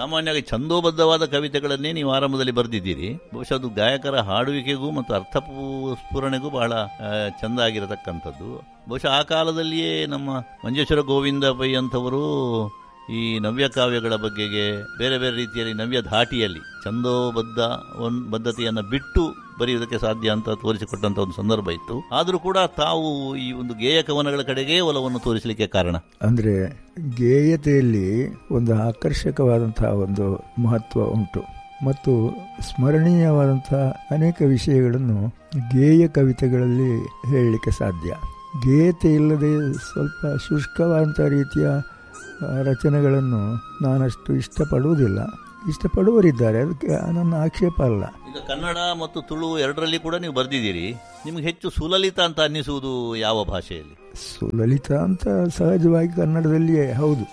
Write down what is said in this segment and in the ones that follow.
ಸಾಮಾನ್ಯವಾಗಿ ಛಂದೋಬದ್ಧವಾದ ಕವಿತೆಗಳನ್ನೇ ನೀವು ಆರಂಭದಲ್ಲಿ ಬರೆದಿದ್ದೀರಿ ಬಹುಶಃ ಅದು ಗಾಯಕರ ಹಾಡುವಿಕೆಗೂ ಮತ್ತು ಅರ್ಥಪೂ ಸ್ಫುರಣೆಗೂ ಬಹಳ ಆ, ಚಂದ ಆಗಿರತಕ್ಕಂಥದ್ದು ಬಹುಶಃ ಆ ಕಾಲದಲ್ಲಿಯೇ ನಮ್ಮ ಮಂಜೇಶ್ವರ ಗೋವಿಂದ ಪೈ ಅಂಥವರು ಈ ನವ್ಯ ಕಾವ್ಯಗಳ ಬಗ್ಗೆಗೆ ಬೇರೆ ಬೇರೆ ರೀತಿಯಲ್ಲಿ ನವ್ಯ ಧಾಟಿಯಲ್ಲಿ ಛಂದೋಬದ್ಧ ಒನ್ ಬದ್ಧತೆಯನ್ನು ಬಿಟ್ಟು ಬರೆಯುವುದಕ್ಕೆ ಸಾಧ್ಯ ಅಂತ ತೋರಿಸಿಕೊಟ್ಟಂತ ಒಂದು ಸಂದರ್ಭ ಇತ್ತು ಆದರೂ ಕೂಡ ತಾವು ಈ ಒಂದು ಗೇಯ ಕವನಗಳ ಕಡೆಗೆ ಒಲವನ್ನು ತೋರಿಸಲಿಕ್ಕೆ ಕಾರಣ ಅಂದರೆ ಗೇಯತೆಯಲ್ಲಿ ಒಂದು ಆಕರ್ಷಕವಾದಂತಹ ಒಂದು ಮಹತ್ವ ಉಂಟು ಮತ್ತು ಸ್ಮರಣೀಯವಾದಂತಹ ಅನೇಕ ವಿಷಯಗಳನ್ನು ಗೇಯ ಕವಿತೆಗಳಲ್ಲಿ ಹೇಳಲಿಕ್ಕೆ ಸಾಧ್ಯ ಗೇಯತೆ ಇಲ್ಲದೆ ಸ್ವಲ್ಪ ಶುಷ್ಕವಾದಂಥ ರೀತಿಯ ಆ, ರಚನೆಗಳನ್ನು ನಾನಷ್ಟು ಇಷ್ಟಪಡುವುದಿಲ್ಲ ಇಷ್ಟಪಡುವರಿದ್ದಾರೆ ಅದಕ್ಕೆ ನನ್ನ ಆಕ್ಷೇಪ ಅಲ್ಲ ಈಗ ಕನ್ನಡ ಮತ್ತು ತುಳು ಎರಡರಲ್ಲಿ ಕೂಡ ನೀವು ಬರೆದಿದ್ದೀರಿ ನಿಮಗೆ ಹೆಚ್ಚು ಸುಲಲಿತ ಅಂತ ಅನ್ನಿಸುವುದು ಯಾವ ಭಾಷೆಯಲ್ಲಿ ಸುಲಲಿತ ಅಂತ ಸಹಜವಾಗಿ ಕನ್ನಡದಲ್ಲಿಯೇ ಹೌದು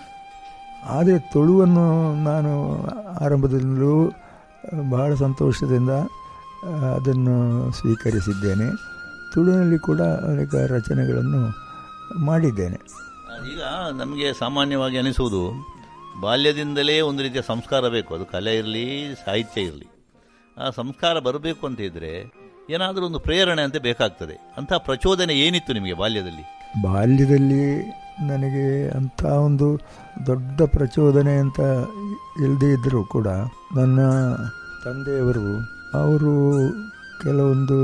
ಆದರೆ ತುಳುವನ್ನು ನಾನು ಆರಂಭದಲ್ಲೂ ಬಹಳ ಸಂತೋಷದಿಂದ ಆ, ಅದನ್ನು ಸ್ವೀಕರಿಸಿದ್ದೇನೆ ತುಳುವಿನಲ್ಲಿ ಕೂಡ ಅನೇಕ ರಚನೆಗಳನ್ನು ಮಾಡಿದ್ದೇನೆ ಈಗ ನಮಗೆ ಸಾಮಾನ್ಯವಾಗಿ ಅನಿಸುವುದು ಬಾಲ್ಯದಿಂದಲೇ ಒಂದು ರೀತಿಯ ಸಂಸ್ಕಾರ ಬೇಕು ಅದು ಕಲೆ ಇರಲಿ ಸಾಹಿತ್ಯ ಇರಲಿ ಆ ಸಂಸ್ಕಾರ ಬರಬೇಕು ಅಂತ ಇದ್ರೆ ಏನಾದರೂ ಒಂದು ಪ್ರೇರಣೆ ಅಂತ ಬೇಕಾಗ್ತದೆ ಅಂಥ ಪ್ರಚೋದನೆ ಏನಿತ್ತು ನಿಮಗೆ ಬಾಲ್ಯದಲ್ಲಿ ಬಾಲ್ಯದಲ್ಲಿ ನನಗೆ ಅಂಥ ಒಂದು ದೊಡ್ಡ ಪ್ರಚೋದನೆ ಅಂತ ಇಲ್ಲದೇ ಇದ್ದರೂ ಕೂಡ ನನ್ನ ತಂದೆಯವರು ಅವರು ಕೆಲವೊಂದು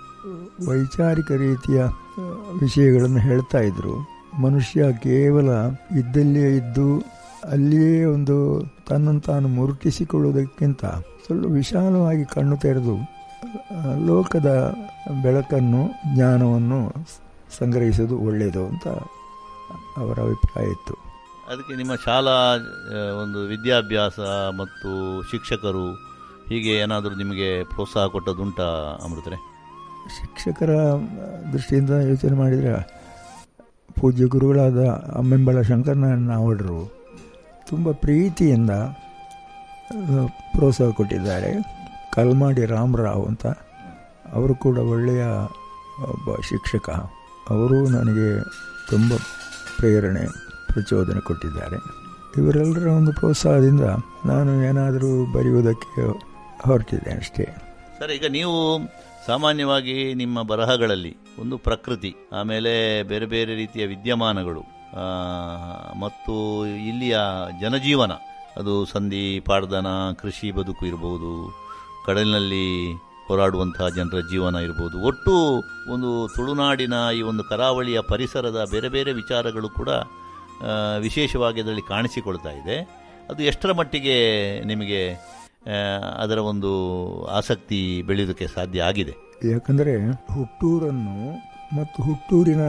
ವೈಚಾರಿಕ ರೀತಿಯ ಆ, ವಿಷಯಗಳನ್ನು ಹೇಳ್ತಾ ಇದ್ರು ಮನುಷ್ಯ ಕೇವಲ ಇದ್ದಲ್ಲಿಯೇ ಇದ್ದು ಅಲ್ಲಿಯೇ ಒಂದು ತನ್ನನ್ನು ತಾನು ಮುರುಟಿಸಿಕೊಳ್ಳುವುದಕ್ಕಿಂತ ಸ್ವಲ್ಪ ವಿಶಾಲವಾಗಿ ಕಣ್ಣು ತೆರೆದು ಆ, ಲೋಕದ ಬೆಳಕನ್ನು ಜ್ಞಾನವನ್ನು ಸಂಗ್ರಹಿಸುವುದು ಒಳ್ಳೆಯದು ಅಂತ ಅವರ ಅಭಿಪ್ರಾಯ ಇತ್ತು ಅದಕ್ಕೆ ನಿಮ್ಮ ಶಾಲಾ ಆ, ಒಂದು ವಿದ್ಯಾಭ್ಯಾಸ ಮತ್ತು ಶಿಕ್ಷಕರು ಹೀಗೆ ಏನಾದರೂ ನಿಮಗೆ ಪ್ರೋತ್ಸಾಹ ಕೊಟ್ಟದುಂಟಾ ಅಮೃತರೆ ಶಿಕ್ಷಕರ ದೃಷ್ಟಿಯಿಂದ ಯೋಚನೆ ಮಾಡಿದರೆ ಪೂಜ್ಯ ಗುರುಗಳಾದ ಅಮ್ಮೆಂಬಳ ಶಂಕರನಾರಾಯಣ ನಾವಡರು ತುಂಬ ಪ್ರೀತಿಯಿಂದ ಆ, ಪ್ರೋತ್ಸಾಹ ಕೊಟ್ಟಿದ್ದಾರೆ ಕಲ್ಮಾಡಿ ರಾಮರಾವ್ ಅಂತ ಅವರು ಕೂಡ ಒಳ್ಳೆಯ ಒಬ್ಬ ಶಿಕ್ಷಕ ಅವರು ನನಗೆ ತುಂಬ ಪ್ರೇರಣೆ ಪ್ರಚೋದನೆ ಕೊಟ್ಟಿದ್ದಾರೆ ಇವರೆಲ್ಲರ ಒಂದು ಪ್ರೋತ್ಸಾಹದಿಂದ ನಾನು ಏನಾದರೂ ಬರೆಯುವುದಕ್ಕೆ ಹೊರಟಿದ್ದೆ ಅಷ್ಟೇ ಸರ್ ಈಗ ನೀವು ಸಾಮಾನ್ಯವಾಗಿ ನಿಮ್ಮ ಬರಹಗಳಲ್ಲಿ ಒಂದು ಪ್ರಕೃತಿ ಆಮೇಲೆ ಬೇರೆ ಬೇರೆ ರೀತಿಯ ವಿದ್ಯಮಾನಗಳು ಆ, ಮತ್ತು ಇಲ್ಲಿಯ ಜನಜೀವನ ಅದು ಸಂಧಿ ಪಾಡ್ದನ ಕೃಷಿ ಬದುಕು ಇರಬಹುದು ಕಡಲಿನಲ್ಲಿ ಹೋರಾಡುವಂತಹ ಜನರ ಜೀವನ ಇರ್ಬೋದು ಒಟ್ಟು ಒಂದು ತುಳುನಾಡಿನ ಈ ಒಂದು ಕರಾವಳಿಯ ಪರಿಸರದ ಬೇರೆ ಬೇರೆ ವಿಚಾರಗಳು ಕೂಡ ಆ, ವಿಶೇಷವಾಗಿ ಅದರಲ್ಲಿ ಕಾಣಿಸಿಕೊಳ್ತಾ ಇದೆ ಅದು ಎಷ್ಟರ ಮಟ್ಟಿಗೆ ನಿಮಗೆ ಆ, ಅದರ ಒಂದು ಆಸಕ್ತಿ ಬೆಳೆಯೋದಕ್ಕೆ ಸಾಧ್ಯ ಆಗಿದೆ ಯಾಕಂದರೆ ಹುಟ್ಟೂರನ್ನು ಮತ್ತು ಹುಟ್ಟೂರಿನ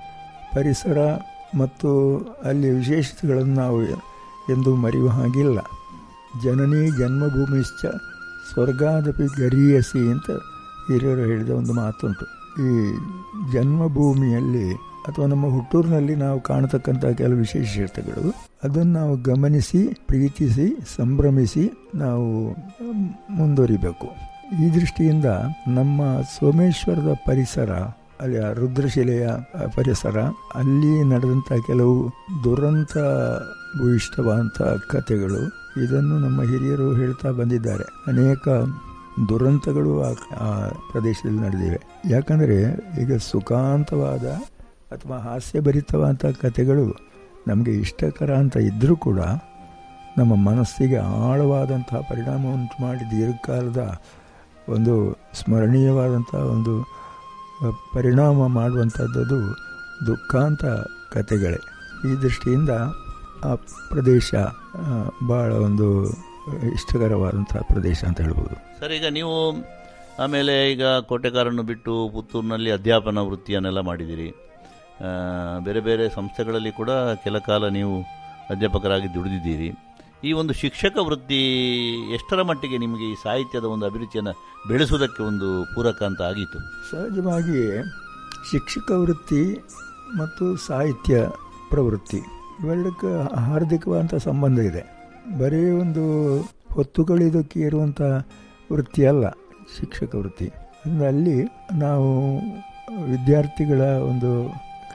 ಪರಿಸರ ಮತ್ತು ಅಲ್ಲಿ ವಿಶೇಷತೆಗಳನ್ನು ನಾವು ಎಂದು ಮರೆಯುವ ಹಾಗಿಲ್ಲ ಜನನಿ ಜನ್ಮಭೂಮಿಶ್ಚ ಸ್ವರ್ಗಾದಪಿ ಗರೀಯಸಿ ಅಂತ ಹಿರಿಯರು ಹೇಳಿದ ಒಂದು ಮಾತುಂಟು ಈ ಜನ್ಮಭೂಮಿಯಲ್ಲಿ ಅಥವಾ ನಮ್ಮ ಹುಟ್ಟೂರಿನಲ್ಲಿ ನಾವು ಕಾಣತಕ್ಕಂಥ ಕೆಲವು ವಿಶೇಷತೆಗಳು ಅದನ್ನು ನಾವು ಗಮನಿಸಿ ಪ್ರೀತಿಸಿ ಸಂಭ್ರಮಿಸಿ ನಾವು ಮುಂದುವರಿಬೇಕು ಈ ದೃಷ್ಟಿಯಿಂದ ನಮ್ಮ ಸೋಮೇಶ್ವರದ ಪರಿಸರ ಅಲ್ಲಿ ಆ ರುದ್ರಶಿಲೆಯ ಆ ಪರಿಸರ ಅಲ್ಲಿ ನಡೆದಂಥ ಕೆಲವು ದುರಂತ ಭೂಯಿಷ್ಠವಾದಂಥ ಕಥೆಗಳು ಇದನ್ನು ನಮ್ಮ ಹಿರಿಯರು ಹೇಳ್ತಾ ಬಂದಿದ್ದಾರೆ ಅನೇಕ ದುರಂತಗಳು ಆ ಆ ಪ್ರದೇಶದಲ್ಲಿ ನಡೆದಿವೆ ಯಾಕಂದರೆ ಈಗ ಸುಖಾಂತವಾದ ಅಥವಾ ಹಾಸ್ಯಭರಿತವಾದಂಥ ಕಥೆಗಳು ನಮಗೆ ಇಷ್ಟಕರ ಅಂತ ಇದ್ದರೂ ಕೂಡ ನಮ್ಮ ಮನಸ್ಸಿಗೆ ಆಳವಾದಂತಹ ಪರಿಣಾಮ ಉಂಟು ಮಾಡಿ ದೀರ್ಘಕಾಲದ ಒಂದು ಸ್ಮರಣೀಯವಾದಂಥ ಒಂದು ಅ, ಪರಿಣಾಮ ಮಾಡುವಂಥದ್ದು ದುಃಖಾಂತ ಕಥೆಗಳೇ ಈ ದೃಷ್ಟಿಯಿಂದ ಆ ಪ್ರದೇಶ ಆ, ಬಹಳ ಒಂದು ಇಷ್ಟಕರವಾದಂತಹ ಪ್ರದೇಶ ಅಂತ ಹೇಳ್ಬೋದು ಸರ್ ಈಗ ನೀವು ಆಮೇಲೆ ಈಗ ಕೋಟೆಕಾರನ್ನು ಬಿಟ್ಟು ಪುತ್ತೂರಿನಲ್ಲಿ ಅಧ್ಯಾಪನ ವೃತ್ತಿಯನ್ನೆಲ್ಲ ಮಾಡಿದ್ದೀರಿ ಆ, ಬೇರೆ ಬೇರೆ ಸಂಸ್ಥೆಗಳಲ್ಲಿ ಕೂಡ ಕೆಲ ಕಾಲ ನೀವು ಅಧ್ಯಾಪಕರಾಗಿ ದುಡಿದಿದ್ದೀರಿ ಈ ಒಂದು ಶಿಕ್ಷಕ ವೃತ್ತಿ ಎಷ್ಟರ ಮಟ್ಟಿಗೆ ನಿಮಗೆ ಈ ಸಾಹಿತ್ಯದ ಒಂದು ಅಭಿರುಚಿಯನ್ನು ಬೆಳೆಸುವುದಕ್ಕೆ ಒಂದು ಪೂರಕ ಅಂತ ಆಗಿತ್ತು ಸಹಜವಾಗಿಯೇ ಶಿಕ್ಷಕ ವೃತ್ತಿ ಮತ್ತು ಸಾಹಿತ್ಯ ಪ್ರವೃತ್ತಿ ಇವೆರಡಕ್ಕೆ ಹಾರ್ದಿಕವಾದಂಥ ಸಂಬಂಧ ಇದೆ ಬರೀ ಒಂದು ಹೊತ್ತುಗಳಿದಕ್ಕೆ ಇರುವಂಥ ವೃತ್ತಿ ಅಲ್ಲ ಶಿಕ್ಷಕ ವೃತ್ತಿ ಅಂದರೆ ಅಲ್ಲಿ ನಾವು ವಿದ್ಯಾರ್ಥಿಗಳ ಒಂದು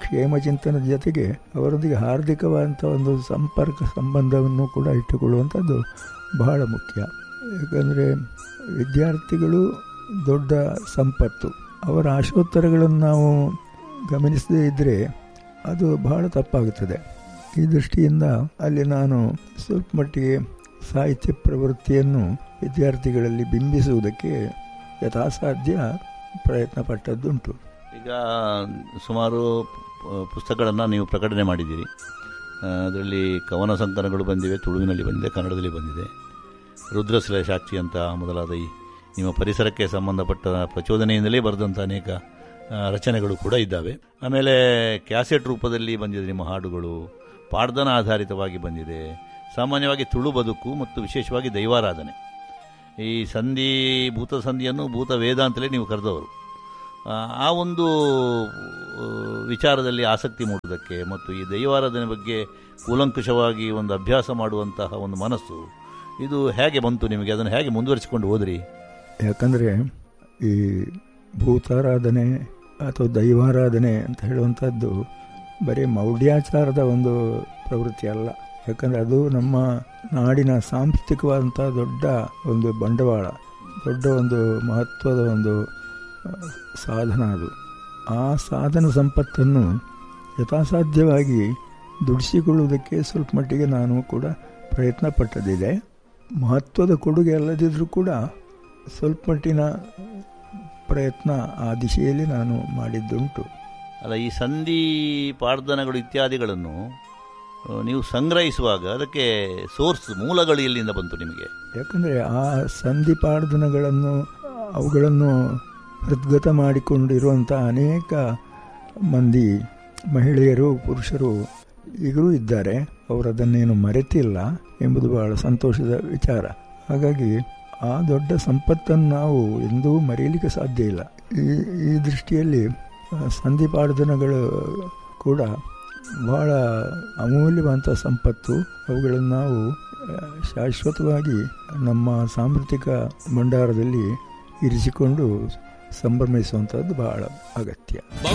ಕ್ಷೇಮ ಚಿಂತನದ ಜೊತೆಗೆ ಅವರೊಂದಿಗೆ ಹಾರ್ದಿಕವಾದಂಥ ಒಂದು ಸಂಪರ್ಕ ಸಂಬಂಧವನ್ನು ಕೂಡ ಇಟ್ಟುಕೊಳ್ಳುವಂಥದ್ದು ಬಹಳ ಮುಖ್ಯ ಯಾಕಂದರೆ ವಿದ್ಯಾರ್ಥಿಗಳು ದೊಡ್ಡ ಸಂಪತ್ತು ಅವರ ಆಶೋತ್ತರಗಳನ್ನು ನಾವು ಗಮನಿಸದೇ ಇದ್ದರೆ ಅದು ಬಹಳ ತಪ್ಪಾಗುತ್ತದೆ ಈ ದೃಷ್ಟಿಯಿಂದ ಅಲ್ಲಿ ನಾನು ಸ್ವಲ್ಪ ಮಟ್ಟಿಗೆ ಸಾಹಿತ್ಯ ಪ್ರವೃತ್ತಿಯನ್ನು ವಿದ್ಯಾರ್ಥಿಗಳಲ್ಲಿ ಬಿಂಬಿಸುವುದಕ್ಕೆ ಯಥಾಸಾಧ್ಯ ಪ್ರಯತ್ನ ಪಟ್ಟದ್ದುಂಟು ಈಗ ಸುಮಾರು ಪುಸ್ತಕಗಳನ್ನು ನೀವು ಪ್ರಕಟಣೆ ಮಾಡಿದ್ದೀರಿ ಅದರಲ್ಲಿ ಕವನ ಸಂಕಲನಗಳು ಬಂದಿವೆ ತುಳುವಿನಲ್ಲಿ ಬಂದಿದೆ ಕನ್ನಡದಲ್ಲಿ ಬಂದಿದೆ ರುದ್ರಶಿಲ ಸಾಕ್ಷಿ ಅಂತ ಮೊದಲಾದ ಈ ನಿಮ್ಮ ಪರಿಸರಕ್ಕೆ ಸಂಬಂಧಪಟ್ಟ ಪ್ರಚೋದನೆಯಿಂದಲೇ ಬರೆದಂಥ ಅನೇಕ ಆ, ರಚನೆಗಳು ಕೂಡ ಇದ್ದಾವೆ ಆಮೇಲೆ ಕ್ಯಾಸೆಟ್ ರೂಪದಲ್ಲಿ ಬಂದಿದೆ ನಿಮ್ಮ ಹಾಡುಗಳು ಪಾಡ್ದನ ಆಧಾರಿತವಾಗಿ ಬಂದಿದೆ ಸಾಮಾನ್ಯವಾಗಿ ತುಳು ಬದುಕು ಮತ್ತು ವಿಶೇಷವಾಗಿ ದೈವಾರಾಧನೆ ಈ ಸಂಧಿ ಭೂತ ಸಂಧಿಯನ್ನು ಭೂತ ವೇದ ಅಂತಲೇ ನೀವು ಕರೆದವರು ಆ, ಆ ಒಂದು ಆ, ವಿಚಾರದಲ್ಲಿ ಆಸಕ್ತಿ ಮೂಡುವುದಕ್ಕೆ ಮತ್ತು ಈ ದೈವಾರಾಧನೆ ಬಗ್ಗೆ ಕೂಲಂಕುಷವಾಗಿ ಒಂದು ಅಭ್ಯಾಸ ಮಾಡುವಂತಹ ಒಂದು ಮನಸ್ಸು ಇದು ಹೇಗೆ ಬಂತು ನಿಮಗೆ ಅದನ್ನು ಹೇಗೆ ಮುಂದುವರಿಸಿಕೊಂಡು ಹೋದ್ರಿ ಯಾಕಂದರೆ ಈ ಭೂತಾರಾಧನೆ ಅಥವಾ ದೈವಾರಾಧನೆ ಅಂತ ಹೇಳುವಂಥದ್ದು ಬರೀ ಮೌಢ್ಯಾಚಾರದ ಒಂದು ಪ್ರವೃತ್ತಿ ಅಲ್ಲ ಯಾಕಂದರೆ ಅದು ನಮ್ಮ ನಾಡಿನ ಸಾಂಸ್ಕೃತಿಕವಾದಂಥ ದೊಡ್ಡ ಒಂದು ಬಂಡವಾಳ ದೊಡ್ಡ ಒಂದು ಮಹತ್ವದ ಒಂದು ಆ, ಸಾಧನ ಅದು ಆ ಸಾಧನ ಸಂಪತ್ತನ್ನು ಯಥಾಸಾಧ್ಯವಾಗಿ ದುಡಿಸಿಕೊಳ್ಳುವುದಕ್ಕೆ ಸ್ವಲ್ಪ ಮಟ್ಟಿಗೆ ನಾನು ಕೂಡ ಪ್ರಯತ್ನ ಪಟ್ಟದಿದೆ ಮಹತ್ವದ ಕೊಡುಗೆ ಅಲ್ಲದಿದ್ದರೂ ಕೂಡ ಸ್ವಲ್ಪ ಮಟ್ಟಿನ ಪ್ರಯತ್ನ ಆ ದಿಶೆಯಲ್ಲಿ ನಾನು ಮಾಡಿದ್ದುಂಟು ಅಲ್ಲ ಈ ಸಂಧಿ ಪಾಡ್ದನಗಳು ಇತ್ಯಾದಿಗಳನ್ನು ಆ, ನೀವು ಸಂಗ್ರಹಿಸುವಾಗ ಅದಕ್ಕೆ ಸೋರ್ಸ್ ಮೂಲಗಳು ಎಲ್ಲಿಂದ ಬಂತು ನಿಮಗೆ ಯಾಕಂದರೆ ಆ ಸಂಧಿಪಾರ್ಧನಗಳನ್ನು ಅವುಗಳನ್ನು ಹೃದ್ಗತ ಮಾಡಿಕೊಂಡಿರುವಂಥ ಅನೇಕ ಮಂದಿ ಮಹಿಳೆಯರು ಪುರುಷರು ಈಗಲೂ ಇದ್ದಾರೆ ಅವರು ಅದನ್ನೇನು ಮರೆತಿಲ್ಲ ಎಂಬುದು ಬಹಳ ಸಂತೋಷದ ವಿಚಾರ ಹಾಗಾಗಿ ಆ ದೊಡ್ಡ ಸಂಪತ್ತನ್ನು ನಾವು ಎಂದೂ ಮರೆಯಲಿಕ್ಕೆ ಸಾಧ್ಯ ಇಲ್ಲ ಈ ಈ ದೃಷ್ಟಿಯಲ್ಲಿ ಆ, ಸಂಧಿಪಾರ್ಧನಗಳು ಕೂಡ ಬಹಳ ಅಮೂಲ್ಯವಂತ ಸಂಪತ್ತು ಅವುಗಳನ್ನು ನಾವು ಆ, ಶಾಶ್ವತವಾಗಿ ನಮ್ಮ ಸಾಂಸ್ಕೃತಿಕ ಭಂಡಾರದಲ್ಲಿ ಇರಿಸಿಕೊಂಡು ಸಂಭ್ರಮಿಸುವಂಥದ್ದು ಬಹಳ ಅಗತ್ಯ